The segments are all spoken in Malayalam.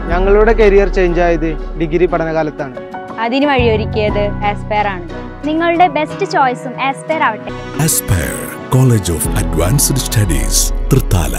ഞങ്ങളുടെ കരിയർ ചേഞ്ച് ആയത് ഡിഗ്രി പഠനകാലത്താണ് അതിന് വഴിയൊരുക്കിയത് ആസ്പയർ ആണ് നിങ്ങളുടെ ബെസ്റ്റ് ചോയ്സും ആസ്പയർ ആവട്ടെ Aspire College of Advanced Studies, Trithala.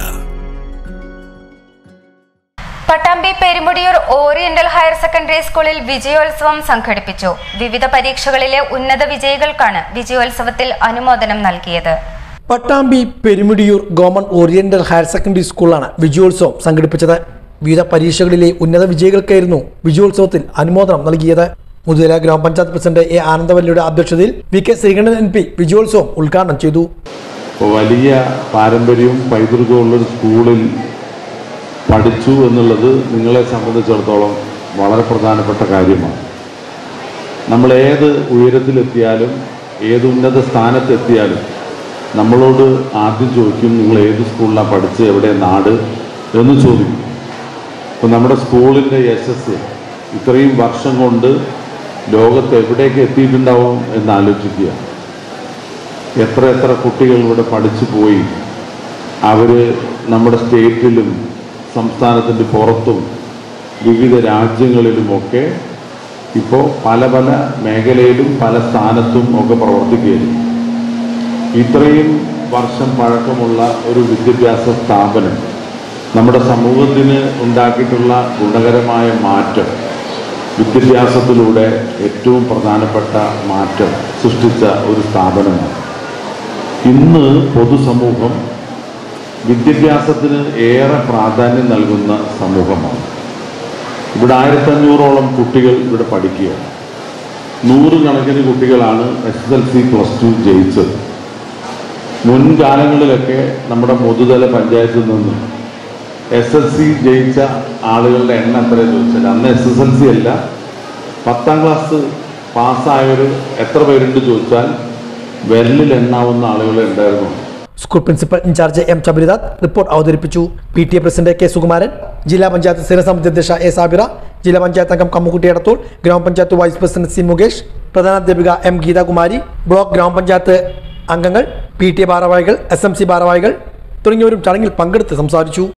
Pattambi Perumudiyoor oriental higher secondary സ്കൂളിൽ വിജയോത്സവം സംഘടിപ്പിച്ചു വിവിധ പരീക്ഷകളിലെ ഉന്നത വിജയികൾക്കാണ് വിജയോത്സവത്തിൽ അനുമോദനം നൽകിയത് Pattambi Perumudiyoor government oriental higher secondary സ്കൂളാണ് വിജയോത്സവം സംഘടിപ്പിച്ചത് വിവിധ പരീക്ഷകളിലെ ഉന്നത വിജയികൾക്കായിരുന്നു വിജയോത്സവത്തിൽ അനുമോദനം നൽകിയത് മുതല ഗ്രാമപഞ്ചായത്ത് പ്രസിഡന്റ് എ ആനന്ദവല്ലിയുടെ അധ്യക്ഷതയിൽ V K Sreekandan M P വിജയോത്സവം ഉദ്ഘാടനം ചെയ്തു ഇപ്പോൾ വലിയ പാരമ്പര്യവും പൈതൃകമുള്ളൊരു സ്കൂളിൽ പഠിച്ചു എന്നുള്ളത് നിങ്ങളെ സംബന്ധിച്ചിടത്തോളം വളരെ പ്രധാനപ്പെട്ട കാര്യമാണ് നമ്മൾ ഏത് ഉയരത്തിലെത്തിയാലും ഏത് ഉന്നത സ്ഥാനത്തെത്തിയാലും നമ്മളോട് ആദ്യം ചോദിക്കും നിങ്ങൾ ഏത് സ്കൂളിലാണ് പഠിച്ച് എവിടെ നാട് എന്ന് ചോദിക്കും ഇപ്പം നമ്മുടെ സ്കൂളിൻ്റെ യശസ് ഇത്രയും വർഷം കൊണ്ട് ലോകത്ത് എവിടേക്ക് എത്തിയിട്ടുണ്ടാവും എന്ന് ആലോചിക്കുക എത്ര എത്ര കുട്ടികൾ ഇവിടെ പഠിച്ചു പോയി അവർ നമ്മുടെ സ്റ്റേറ്റിലും സംസ്ഥാനത്തിൻ്റെ പുറത്തും വിവിധ രാജ്യങ്ങളിലുമൊക്കെ ഇപ്പോൾ പല പല മേഖലയിലും പല സ്ഥാനത്തും ഒക്കെ പ്രവർത്തിക്കുകയാണ് ഇത്രയും വർഷം പഴക്കമുള്ള ഒരു വിദ്യാഭ്യാസ സ്ഥാപനം നമ്മുടെ സമൂഹത്തിന് ഉണ്ടാക്കിയിട്ടുള്ള ഗുണകരമായ മാറ്റം വിദ്യാഭ്യാസത്തിലൂടെ ഏറ്റവും പ്രധാനപ്പെട്ട മാറ്റം സൃഷ്ടിച്ച ഒരു സ്ഥാപനമാണ് ഇന്ന് പൊതുസമൂഹം വിദ്യാഭ്യാസത്തിന് ഏറെ പ്രാധാന്യം നൽകുന്ന സമൂഹമാണ് ഇവിടെ ആയിരത്തഞ്ഞൂറോളം കുട്ടികൾ ഇവിടെ പഠിക്കുകയാണ് നൂറുകണക്കിന് കുട്ടികളാണ് S S L C plus two ജയിച്ചത് മുൻകാലങ്ങളിലൊക്കെ നമ്മുടെ മുതുതല പഞ്ചായത്തിൽ നിന്ന് എസ് എസ് സി ജയിച്ച ആളുകളുടെ എണ്ണം എത്ര ചോദിച്ചാൽ അന്ന് എസ് എസ് എൽ സി അല്ല പത്താം ക്ലാസ് പാസ്സായവർ എത്ര പേരുണ്ട് ചോദിച്ചാൽ വിരലിൽ എണ്ണാവുന്ന ആളുകളെ ഉണ്ടായിരുന്നു സ്കൂൾ പ്രിൻസിപ്പൽ ഇൻചാർജ് എം ചബരിദാത്ത് റിപ്പോർട്ട് അവതരിപ്പിച്ചു P T A president K Sukumaran ജില്ലാ പഞ്ചായത്ത് സ്ഥിരസമിതി അധ്യക്ഷ എ സാബിറ ജില്ലാ പഞ്ചായത്ത് അംഗം കമ്മുക്കുട്ടി എടത്തൂർ ഗ്രാമപഞ്ചായത്ത് വൈസ് പ്രസിഡന്റ് സി മുകേഷ് പ്രധാനാധ്യാപിക എം ഗീതാകുമാരി ബ്ലോക്ക് ഗ്രാമപഞ്ചായത്ത് അംഗങ്ങൾ പി ടി എ ഭാരവാഹികൾ എസ് എം സി ഭാരവാഹികൾ തുടങ്ങിയവരും ചടങ്ങിൽ പങ്കെടുത്ത് സംസാരിച്ചു